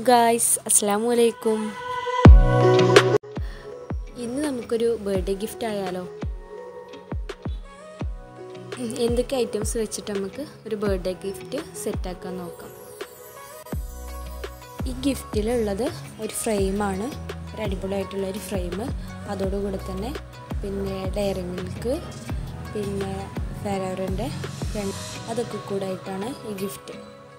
guys അസ്സാം വലൈക്കും ഇന്ന് നമുക്കൊരു ബർത്ത്ഡേ ഗിഫ്റ്റ് ആയാലോ ഉം, എന്തൊക്കെ ഐറ്റംസ് വെച്ചിട്ട് നമുക്ക് ഒരു ബർത്ത്ഡേ ഗിഫ്റ്റ് സെറ്റാക്കാൻ നോക്കാം ഈ ഗിഫ്റ്റിലുള്ളത് ഒരു ഫ്രെയിമാണ് ഒരു അടിപൊളിയായിട്ടുള്ള ഒരു ഫ്രെയിം അതോടുകൂടി തന്നെ പിന്നെ ഡയറി മിൽക്ക് പിന്നെ ഫെറോറിൻ്റെ അതൊക്കെ കൂടായിട്ടാണ് ഈ ഗിഫ്റ്റ്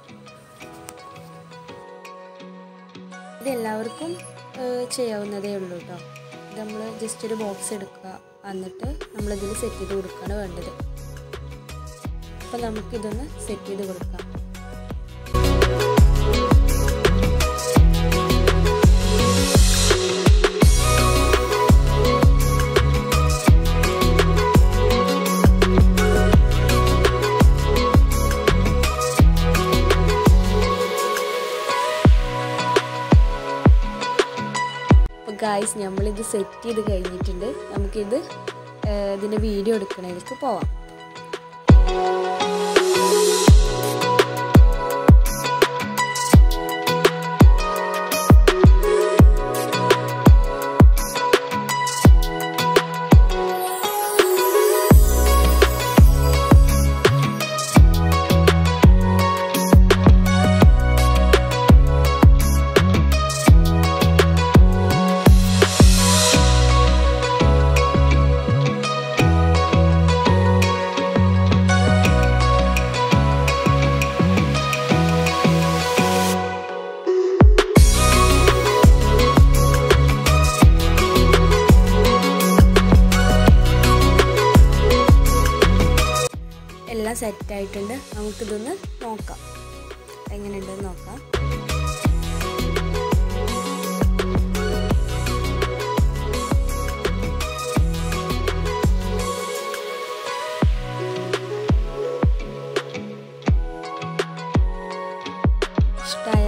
ഇതെല്ലാവർക്കും ഏഹ്, ചെയ്യാവുന്നതേ ഉള്ളൂ കേട്ടോ ഇത് നമ്മൾ ജസ്റ്റ് ഒരു ബോക്സ് എടുക്കുക എന്നിട്ട് നമ്മളിതിൽ സെറ്റ് ചെയ്ത് കൊടുക്കുകയാണ് വേണ്ടത് അപ്പം നമുക്കിതൊന്ന് സെറ്റ് ചെയ്ത് കൊടുക്കാം അപ്പോൾ ഗായ്സ് നമ്മളിത് സെറ്റ് ചെയ്ത് കഴിഞ്ഞിട്ടുണ്ട് നമുക്കിത് ഏഹ്, ഇതിൻ്റെ വീഡിയോ എടുക്കണതിലേക്ക് പോവാം എല്ലാം സെറ്റായിട്ടുണ്ട് നമുക്കിതൊന്ന് നോക്കാം എങ്ങനെയുണ്ടെന്ന് നോക്കാം ഇഷ്ടമായി